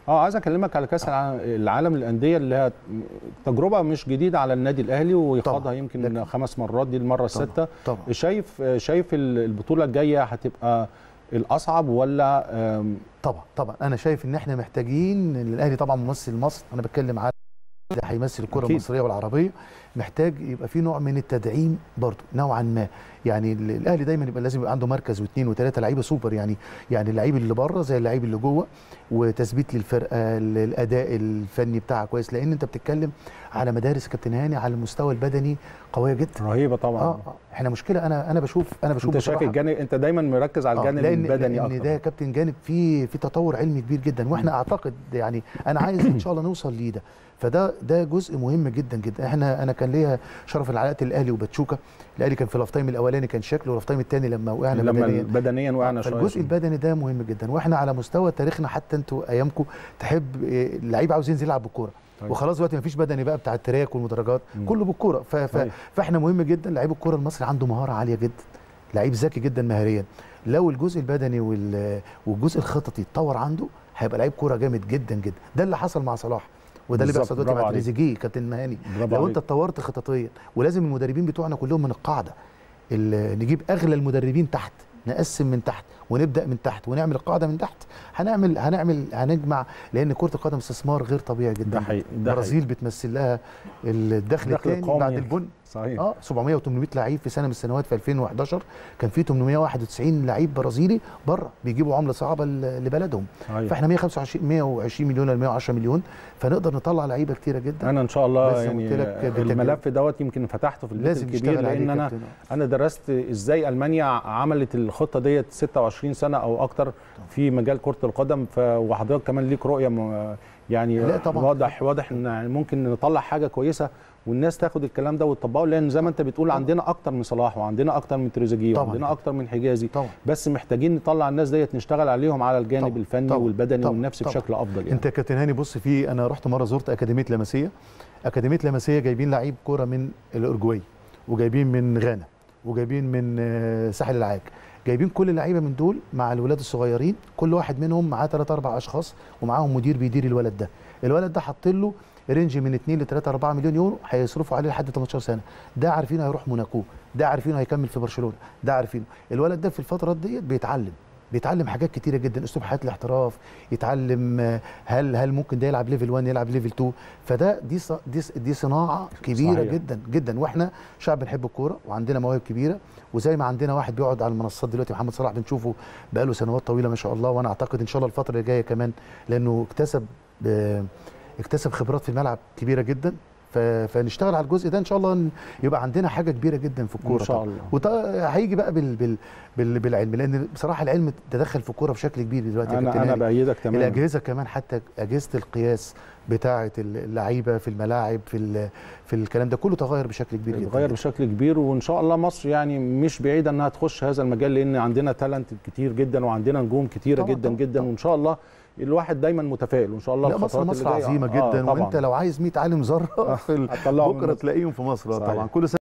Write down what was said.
اه عايز اكلمك على كاس الع- العالم للانديه اللي هي تجربه مش جديده على النادي الاهلي ويخاضها طبعاً. يمكن لكن- خمس مرات دي المره السادسه طبعا شايف شايف ال- البطوله الجايه هتبقى الاصعب ولا آم، طبعا طبعا انا شايف ان احنا محتاجين إن الاهلي طبعا ممثل مصر انا بتكلم على اللي هيمثل الكره أكيد. المصريه والعربيه محتاج يبقى في نوع من التدعيم برضه نوعا ما يعني ال- الاهلي دايما يبقى لازم يبقى عنده مركز واثنين وثلاثه لعيبه سوبر يعني يعني اللعيب اللي بره زي اللعيب اللي جوه وتثبيت للفرقه ال- الاداء الفني بتاعها كويس لان انت بتتكلم على مدارس كابتن هاني على المستوى البدني قويه جدا رهيبه طبعا اه آه. احنا مشكله انا انا بشوف انا بشوف انت شايف بصراحة- الجانب انت دايما مركز على آه، الجانب لان البدني لان اكتر ده يا كابتن جانب في في تطور علمي كبير جدا واحنا اعتقد يعني انا عايز ان شاء الله نوصل ليه ده فده ده جزء مهم جدا جدا احنا انا كان ليا شرف العلاقه الاهلي وباتشوكا الاهلي كان في الافتايم الاولاني كان شكله والافتايم الثاني لما وقعنا لما بدنيا بدنيا وقعنا شويه فالجزء البدني ده مهم جدا واحنا على مستوى تاريخنا حتى انتوا ايامكم تحب إيه، اللعيب عاوز ينزل يلعب بالكوره طيب. وخلاص دلوقتي مفيش بدني بقى بتاع التراك والمدرجات مم. كله بالكوره ف... ف... طيب. فاحنا مهم جدا لعيب الكوره المصري عنده مهاره عاليه جدا لعيب ذكي جدا مهاريا لو الجزء البدني وال... والجزء الخططي اتطور عنده هيبقى لعيب كوره جامد جدا جدا ده اللي حصل مع صلاح وده اللي بالظبط، بيحصل دلوقتي برافو مع عليك. تريزيجيه كابتن مهاني برافو لو عليك. انت اتطورت خططيا ولازم المدربين بتوعنا كلهم من القاعده ال- نجيب اغلى المدربين تحت نقسم من تحت ونبدا من تحت ونعمل القاعده من تحت هنعمل هنعمل هنجمع لان كره القدم استثمار غير طبيعي جدا ده حقيقي ده البرازيل بتمثل لها الدخل الدخل الثاني القومي. بعد البن صحيح اه 700 و800 لعيب في سنه من السنوات في 2011 كان في 891 لعيب برازيلي بره بيجيبوا عمله صعبه ل- لبلدهم صحيح. فاحنا 125 120 مليون ولا 110 مليون فنقدر نطلع لعيبه كتيره جدا انا ان شاء الله بس يعني قلت لك بالتجربة. الملف دوت يمكن فتحته في البيت لازم الكبير نشتغل عليه لان انا كابتن. انا درست ازاي المانيا عملت الخطه ديت 26 سنه او اكتر في مجال كره القدم ف وحضرتك كمان ليك رؤيه م- يعني لا طبعاً. واضح واضح ان يعني ممكن نطلع حاجه كويسه والناس تاخد الكلام ده وتطبقه لان زي ما انت بتقول عندنا اكتر من صلاح وعندنا اكتر من تريزيجيه طبعاً. وعندنا اكتر من حجازي طبعا بس محتاجين نطلع الناس ديت نشتغل عليهم على الجانب طبعاً. الفني طبعاً. والبدني طبعاً. والنفسي طبعاً. بشكل افضل يعني انت يا كابتن هاني بص في انا رحت مره زرت اكاديميه لمسيه اكاديميه لمسيه جايبين لعيب كوره من الاورجواي وجايبين من غانا وجايبين من آه، ساحل العاج جايبين كل اللعيبه من دول مع الولاد الصغيرين كل واحد منهم معاه ثلاث اربع اشخاص ومعاهم مدير بيدير الولد ده الولد ده حاط له رينج من 2 ل 3 4 مليون يورو هيصرفوا عليه لحد 18 سنه ده عارفينه هيروح موناكو ده عارفينه هيكمل في برشلونه ده عارفينه الولد ده في الفترات ديت بيتعلم بيتعلم حاجات كتيره جدا اسلوب حياه الاحتراف يتعلم آه، هل هل ممكن ده يلعب ليفل 1 يلعب ليفل 2 فده دي ص- دي ص- دي صناعه كبيره صحيح. صحيح. جدا جدا واحنا شعب بنحب الكوره وعندنا مواهب كبيره وزي ما عندنا واحد بيقعد على المنصات دلوقتي محمد صلاح بنشوفه بقاله سنوات طويله ما شاء الله وانا اعتقد ان شاء الله الفتره اللي جايه كمان لانه اكتسب آه، اكتسب خبرات في الملعب كبيره جدا ف- فنشتغل على الجزء ده ان شاء الله ن- يبقى عندنا حاجه كبيره جدا في الكوره ان شاء طبعاً. الله وده هيجي بقى بال بال بال بالعلم لان بصراحه العلم تدخل في الكوره بشكل كبير دلوقتي يا انا كابتن انا هاني. بايدك تماما الاجهزه كمان حتى اجهزه القياس بتاعه اللعيبه في الملاعب في ال- في الكلام ده كله تغير بشكل كبير جدا اتغير بشكل كبير وان شاء الله مصر يعني مش بعيده انها تخش هذا المجال لان عندنا تالنت كتير جدا وعندنا نجوم كتيره طبعاً، جدا طبعاً، جدا طبعاً. وان شاء الله الواحد دايما متفائل وان شاء الله لا مصر الخطوات مصر اللي جاية- عظيمه آه، جدا طبعاً. وانت لو عايز 100 عالم ذره في ال- هتطلعهم من بكره مصر. تلاقيهم في مصر آه صحيح. طبعا كل سنه